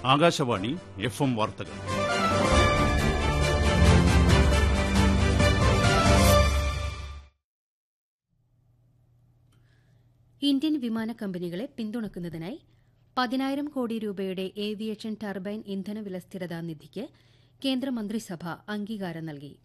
Akashvani F M വാർത്തകൾ Indian വിമാന കമ്പനികളെ പിന്തുണക്കുന്നതിനായി പതിനായിരം കോടി രൂപയുടെ ഏവിയേഷൻ ടർബൈൻ ഇന്ധന വില സ്ഥിരതാ നിധിക്ക് കേന്ദ്രമന്ത്രിസഭ അംഗീകാരം നൽകി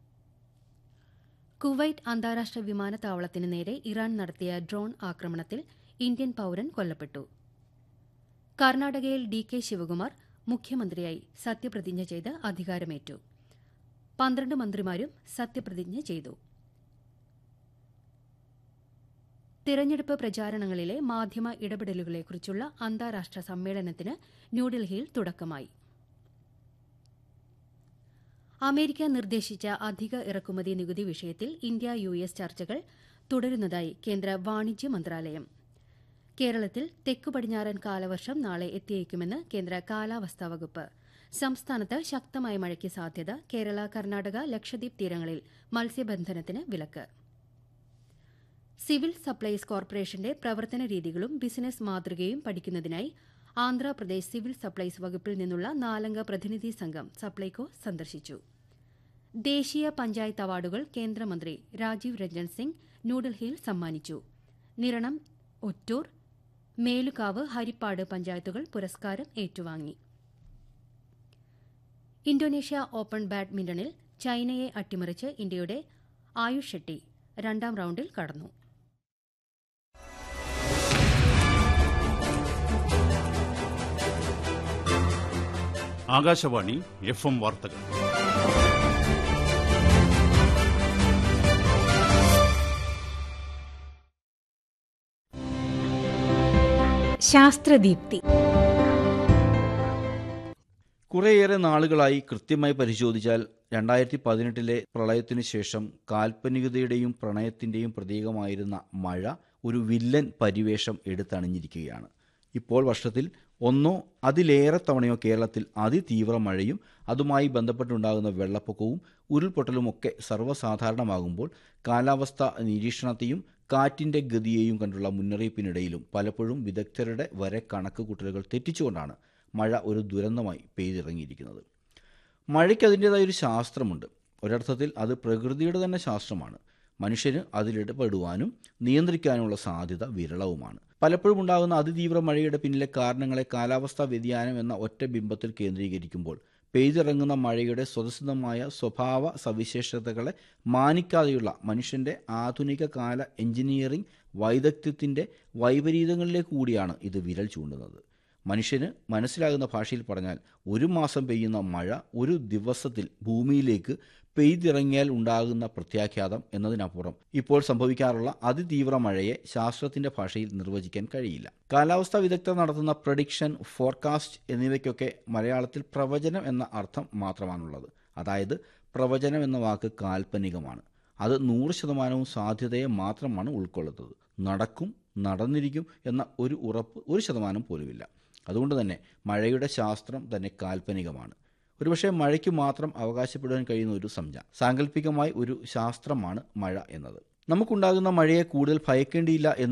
കുവൈറ്റ് അന്താരാഷ്ട്ര വിമാനത്താവളത്തിന് നേരെ ഇറാൻ നടത്തിയ ഡ്രോൺ ആക്രമണത്തിൽ ഇന്ത്യൻ പൌരൻ കൊല്ലപ്പെട്ടു കർണാടകയിൽ ഡി കെ ശിവകുമാർ മുഖ്യമന്ത്രിയായി സത്യപ്രതിജ്ഞ ചെയ്ത് അധികാരമേറ്റു പന്ത്രണ്ട് മന്ത്രിമാരും സത്യപ്രതിജ്ഞ ചെയ്തു തിരഞ്ഞെടുപ്പ് പ്രചാരണങ്ങളിലെ മാധ്യമ ഇടപെടലുകളെക്കുറിച്ചുള്ള അന്താരാഷ്ട്ര സമ്മേളനത്തിന് ന്യൂഡൽഹിയിൽ തുടക്കമായി അമേരിക്ക നിർദ്ദേശിച്ച അധിക ഇറക്കുമതി നികുതി വിഷയത്തിൽ ഇന്ത്യ യു എസ് ചർച്ചകൾ തുടരുന്നതായി കേന്ദ്ര വാണിജ്യ മന്ത്രാലയം കേരളത്തിൽ തെക്കു പടിഞ്ഞാറൻ കാലവർഷം നാളെ എത്തിയേക്കുമെന്ന് കേന്ദ്ര കാലാവസ്ഥാ വകുപ്പ് സംസ്ഥാനത്ത് ശക്തമായ മഴയ്ക്ക് സാധ്യത കേരള കർണാടക ലക്ഷദ്വീപ് തീരങ്ങളിൽ മത്സ്യബന്ധനത്തിന് വിലക്ക് സിവിൽ സപ്ലൈസ് കോർപ്പറേഷന്റെ പ്രവർത്തന രീതികളും ബിസിനസ് മാതൃകയും പഠിക്കുന്നതിനായി ആന്ധ്രാപ്രദേശ് സിവിൽ സപ്ലൈസ് വകുപ്പിൽ നിന്നുള്ള നാലംഗ പ്രതിനിധി സംഘം സപ്ലൈകോ സന്ദർശിച്ചു ദേശീയ പഞ്ചായത്ത് അവാർഡുകൾ കേന്ദ്രമന്ത്രി രാജീവ് രഞ്ജൻ സിംഗ് ന്യൂഡൽഹിയിൽ സമ്മാനിച്ചു നിരണം ഒറ്റൂർ മേലുകാവ് ഹരിപ്പാട് പഞ്ചായത്തുകൾ പുരസ്കാരം ഏറ്റുവാങ്ങി ഇന്തോനേഷ്യ ഓപ്പൺ ബാഡ്മിന്റണിൽ ചൈനയെ അട്ടിമറിച്ച് ഇന്ത്യയുടെ ആയുഷ് ഷെട്ടി രണ്ടാം റൌണ്ടിൽ കടന്നു ആകാശവാണി എഫ് എം വാർത്തകൾ ശാസ്ത്രദീപ്തി കുറേയേറെ നാളുകളായി കൃത്യമായി പരിശോധിച്ചാൽ രണ്ടായിരത്തി പതിനെട്ടിലെ പ്രളയത്തിനു ശേഷം കാൽപ്പനികതയുടെയും പ്രണയത്തിന്റെയും പ്രതീകമായിരുന്ന മഴ ഒരു വില്ലൻ പരിവേഷം എടുത്തണിഞ്ഞിരിക്കുകയാണ് ഇപ്പോൾ വർഷത്തിൽ ഒന്നോ അതിലേറെ തവണയോ കേരളത്തിൽ അതിതീവ്ര മഴയും അതുമായി ബന്ധപ്പെട്ടുണ്ടാകുന്ന വെള്ളപ്പൊക്കവും ഉരുൾപൊട്ടലുമൊക്കെ സർവ്വസാധാരണമാകുമ്പോൾ കാലാവസ്ഥ നിരീക്ഷണത്തെയും കാറ്റിന്റെ ഗതിയെയും കണ്ടുള്ള മുന്നറിയിപ്പിനിടയിലും പലപ്പോഴും വിദഗ്ധരുടെ വരെ കണക്കുകൂട്ടലുകൾ തെറ്റിച്ചുകൊണ്ടാണ് മഴ ഒരു ദുരന്തമായി പെയ്തിറങ്ങിയിരിക്കുന്നത് മഴയ്ക്ക് അതിൻ്റെതായ ഒരു ശാസ്ത്രമുണ്ട് ഒരർത്ഥത്തിൽ അത് പ്രകൃതിയുടെ തന്നെ ശാസ്ത്രമാണ് മനുഷ്യന് അതിലിടപെടുവാനും നിയന്ത്രിക്കാനുമുള്ള സാധ്യത വിരളവുമാണ് പലപ്പോഴും ഉണ്ടാകുന്ന അതിതീവ്ര മഴയുടെ പിന്നിലെ കാരണങ്ങളെ കാലാവസ്ഥാ വ്യതിയാനം എന്ന ഒറ്റ ബിംബത്തിൽ കേന്ദ്രീകരിക്കുമ്പോൾ പെയ്തിറങ്ങുന്ന മഴയുടെ സ്വതസിദ്ധമായ സ്വഭാവ സവിശേഷതകളെ മാനിക്കാതെയുള്ള മനുഷ്യന്റെ ആധുനിക കാല എഞ്ചിനീയറിംഗ് വൈദഗ്ധ്യത്തിന്റെ വൈപരീതങ്ങളിലേക്ക് കൂടിയാണ് ഇത് വിരൽ ചൂണ്ടുന്നത് മനുഷ്യന് മനസ്സിലാകുന്ന ഭാഷയിൽ പറഞ്ഞാൽ ഒരു മാസം പെയ്യുന്ന മഴ ഒരു ദിവസത്തിൽ ഭൂമിയിലേക്ക് പെയ്തിറങ്ങിയാൽ ഉണ്ടാകുന്ന പ്രത്യാഘാതം എന്നതിനപ്പുറം ഇപ്പോൾ സംഭവിക്കാറുള്ള അതിതീവ്ര മഴയെ ശാസ്ത്രത്തിന്റെ ഭാഷയിൽ നിർവചിക്കാൻ കഴിയില്ല കാലാവസ്ഥാ വിദഗ്ധർ നടത്തുന്ന പ്രഡിക്ഷൻ ഫോർകാസ്റ്റ് എന്നിവയ്ക്കൊക്കെ മലയാളത്തിൽ പ്രവചനം എന്ന അർത്ഥം മാത്രമാണുള്ളത് അതായത് പ്രവചനം എന്ന വാക്ക് കാൽപ്പനികമാണ് അത് നൂറ് ശതമാനവും സാധ്യതയെ മാത്രമാണ് ഉൾക്കൊള്ളുന്നത് നടക്കും നടന്നിരിക്കും എന്ന ഒരു ഉറപ്പ് ഒരു ശതമാനം പോലുമില്ല അതുകൊണ്ട് തന്നെ മഴയുടെ ശാസ്ത്രം തന്നെ കാൽപ്പനികമാണ് ഒരുപക്ഷെ മഴയ്ക്ക് മാത്രം അവകാശപ്പെടുവാൻ കഴിയുന്ന ഒരു സംജ്ഞ സാങ്കല്പികമായി ഒരു ശാസ്ത്രമാണ് മഴ എന്നത് നമുക്കുണ്ടാകുന്ന മഴയെ കൂടുതൽ ഭയക്കേണ്ടിയില്ല എന്ന്